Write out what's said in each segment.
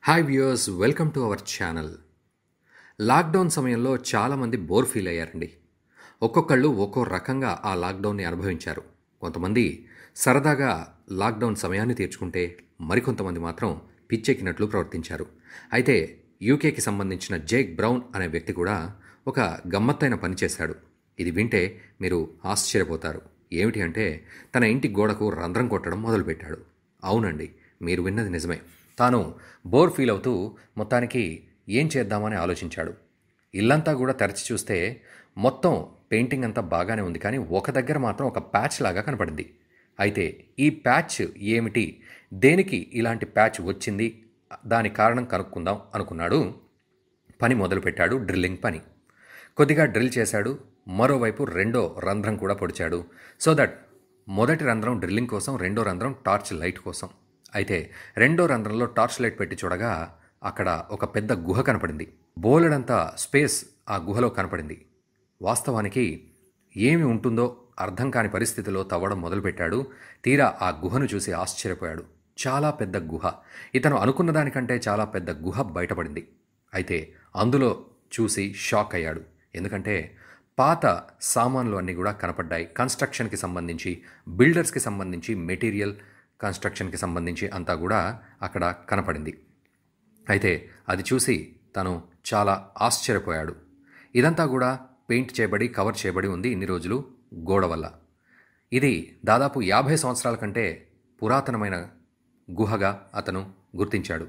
hi viewers welcome to our channel lockdown సమయంలో చాలామంది bore feel అయ్యారండి ఒక్కొక్కళ్ళు ఒక్కో రకంగా ఆ లాక్డౌన్ని అనుభవించారు కొంతమంది సరదాగా లాక్డౌన్ సమయాన్ని తీర్చుకుంటే మరికొంతమంది మాత్రం పిచ్చెక్కినట్లు ప్రవర్తించారు అయితే యూకేకి సంబంధించిన జేక్ బ్రౌన్ అనే వ్యక్తి కూడా ఒక గమ్మత్తైన పని చేశాడు ఇది వింటే మీరు ఆశ్చర్యపోతారు ఏమిటి అంటే తన ఇంటి గోడకు రంధ్రం కొట్టడం మొదలుపెట్టాడు అవునండి మీరు విన్నది నిజమే తాను బోర్ ఫీల్ అవుతూ మొత్తానికి ఏం చేద్దామని ఆలోచించాడు ఇల్లంతా కూడా తెరచి చూస్తే మొత్తం పెయింటింగ్ అంతా బాగానే ఉంది కానీ ఒక దగ్గర మాత్రం ఒక ప్యాచ్ లాగా కనపడింది అయితే ఈ ప్యాచ్ ఏమిటి దేనికి ఇలాంటి ప్యాచ్ వచ్చింది దాని కారణం కనుక్కుందాం అనుకున్నాడు పని మొదలుపెట్టాడు డ్రిల్లింగ్ పని కొద్దిగా డ్రిల్ చేశాడు మరోవైపు రెండో రంధ్రం కూడా పొడిచాడు సో దట్ మొదటి రంధ్రం డ్రిల్లింగ్ కోసం రెండో రంధ్రం టార్చ్ లైట్ కోసం అయితే రెండో రంధ్రంలో టార్చ్ లైట్ పెట్టి చూడగా అక్కడ ఒక పెద్ద గుహ కనపడింది బోలెడంత స్పేస్ ఆ గుహలో కనపడింది వాస్తవానికి ఏమి ఉంటుందో అర్థం కాని పరిస్థితిలో తవ్వడం మొదలుపెట్టాడు తీరా ఆ గుహను చూసి ఆశ్చర్యపోయాడు చాలా పెద్ద గుహ ఇతను అనుకున్న దానికంటే చాలా పెద్ద గుహ బయటపడింది అయితే అందులో చూసి షాక్ అయ్యాడు ఎందుకంటే పాత సామాన్లు అన్నీ కూడా కనపడ్డాయి కన్స్ట్రక్షన్కి సంబంధించి బిల్డర్స్కి సంబంధించి మెటీరియల్ కన్స్ట్రక్షన్కి సంబంధించి అంతా కూడా అక్కడ కనపడింది అయితే అది చూసి తను చాలా ఆశ్చర్యపోయాడు ఇదంతా కూడా పెయింట్ చేయబడి కవర్ చేయబడి ఉంది ఇన్ని రోజులు గోడ వల్ల ఇది దాదాపు యాభై సంవత్సరాల కంటే పురాతనమైన గుహగా అతను గుర్తించాడు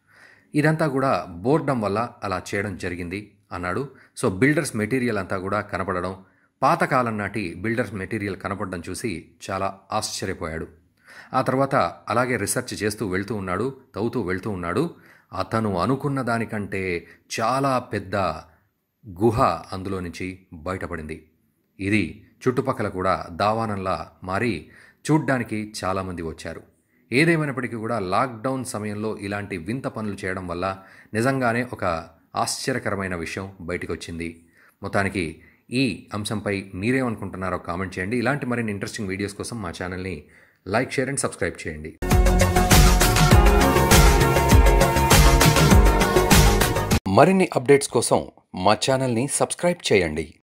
ఇదంతా కూడా బోర్డం వల్ల అలా చేయడం జరిగింది అన్నాడు సో బిల్డర్స్ మెటీరియల్ అంతా కూడా కనపడడం పాతకాలం నాటి బిల్డర్స్ మెటీరియల్ కనపడడం చూసి చాలా ఆశ్చర్యపోయాడు ఆ తర్వాత అలాగే రీసెర్చ్ చేస్తూ వెళ్తూ ఉన్నాడు తవ్వుతూ వెళ్తూ ఉన్నాడు అతను అనుకున్న దానికంటే చాలా పెద్ద గుహ అందులో నుంచి బయటపడింది ఇది చుట్టుపక్కల కూడా దావానంలా మారి చూడ్డానికి చాలామంది వచ్చారు ఏదేమైనప్పటికీ కూడా లాక్డౌన్ సమయంలో ఇలాంటి వింత పనులు చేయడం వల్ల నిజంగానే ఒక ఆశ్చర్యకరమైన విషయం బయటకు వచ్చింది మొత్తానికి ఈ అంశంపై మీరేమనుకుంటున్నారో కామెంట్ చేయండి ఇలాంటి మరిన్ని ఇంట్రెస్టింగ్ వీడియోస్ కోసం మా ఛానల్ని లైక్ షేర్ అండ్ సబ్స్క్రైబ్ చేయండి మరిన్ని అప్డేట్స్ కోసం మా ఛానల్ని సబ్స్క్రైబ్ చేయండి